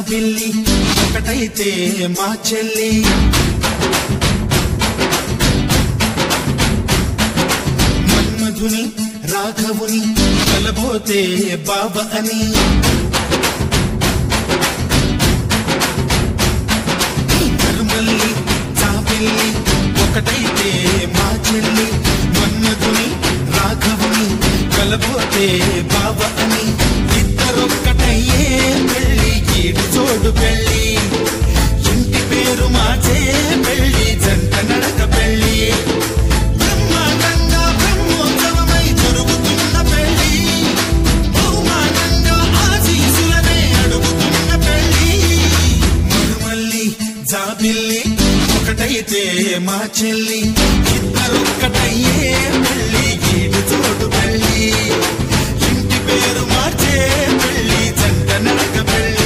జాబిల్లి ఒకటైతే మా చెల్లి మన్మధుని రాఘవుని కలబోతే బాబ అని కరుమల్లి జాబిల్లి ఒకటైతే మా చెల్లి మన్మధుని రాఘవుని కలబోతే బాబ అని ఇద్దరొక్కటయ్యే పెళ్ళి ఈడు చోడు పెళ్ళి ఇంటి పేరు మార్చే పెళ్ళి జంట నడక పెళ్ళి బ్రహ్మాండంగా బ్రహ్మోత్సవమై జరుగుతున్న పెళ్ళి బహుమానంగా ఆశీసులనే అడుగుతున్న పెళ్ళి మరుమల్లి జాబిల్లి ఒకటైతే మా చెల్లి ఇద్దరొక్కటయ్యే పెళ్ళి ఈడు చోటు పెళ్ళి ఇంటి పేరు మార్చే పెళ్ళి జంట నడక పెళ్ళి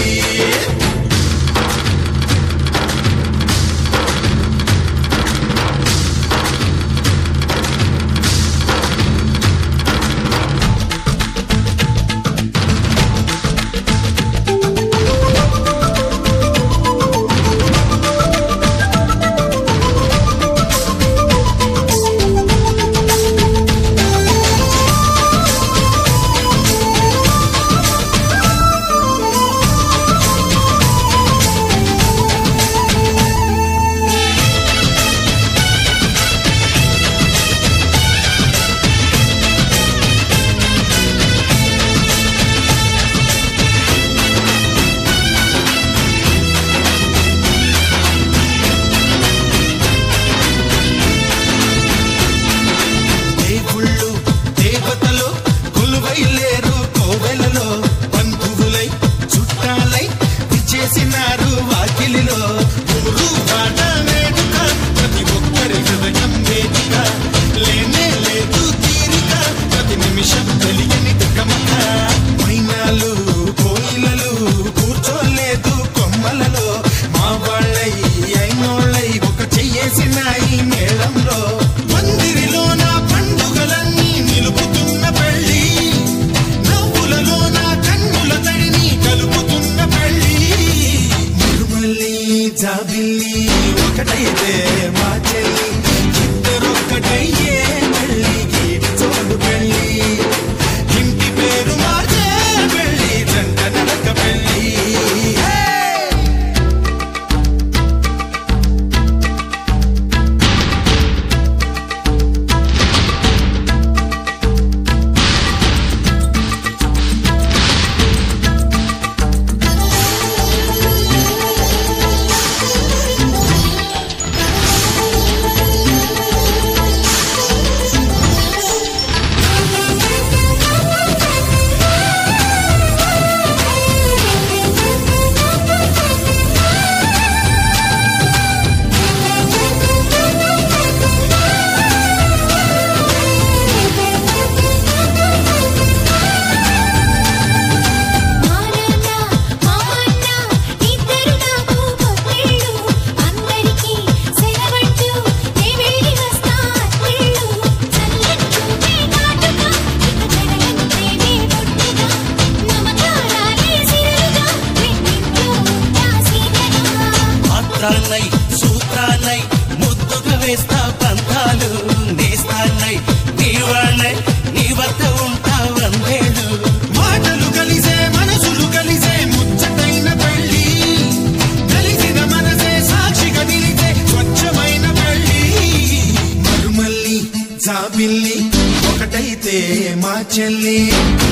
దేవుళ్ళు దేవతలు కొలువై లేరు కోవెలలో బంధువులై చుట్టాలై విచ్చేసినారు వాకిలిలో ఊరు పాట వేడుక ప్రతి ఒక్కరి హృదయం వేదిక లేనే లేదు తీరిక ప్రతి నిమిషం తెలియని దిక్కమక మైనాలు కోయిలలు కూర్చోలేదు కొమ్మలలో మా వాళ్ళై అయినోళ్ళై ఒక చెయ్యేసినాయి మేళంలో మందిరిలోన పండుగలన్నీ నిలుపుతున్న పెళ్ళి నవ్వులలోన కన్నుల తడిని కలుపుతున్న పెళ్ళి మరుమల్లి జాబిల్లి ఒకటైతే మా చెల్లి ఇద్దరొక్కటయ్యే పెళ్ళి గీడి చోడు పెళ్ళి ఇంటి పేరు మార్చే పెళ్ళి జంట నడక పెళ్ళి హే! మానన్న మామన్న ఇద్దరు నాకు కొత్తేళ్ళు అందరికీ సెలవంటూ నే వెళ్ళి వస్తా అత్తేళ్ళు చల్లని చూపే నాటుగా ఇక జరగని ప్రేమే బొట్టుగా మమకారాలే సిరులుగా రెండింట్లో ఉంటా సీతగా పాత్రాన్నై సూత్రాన్నై ముద్దుగా వేస్తా పంతాలు నేస్తాన్నై నీవాణ్ణై నీ వద్ద ఉంటా వందేళ్ళు మాటలు కలిసే మనసులు కలిసే ముచ్చటైన పెళ్ళి కలిసిన మనసే సాక్షిగా నిలిచే స్వచ్ఛమైన పెళ్ళి మరుమల్లి జాబిల్లి ఒకటైతే మా చెల్లి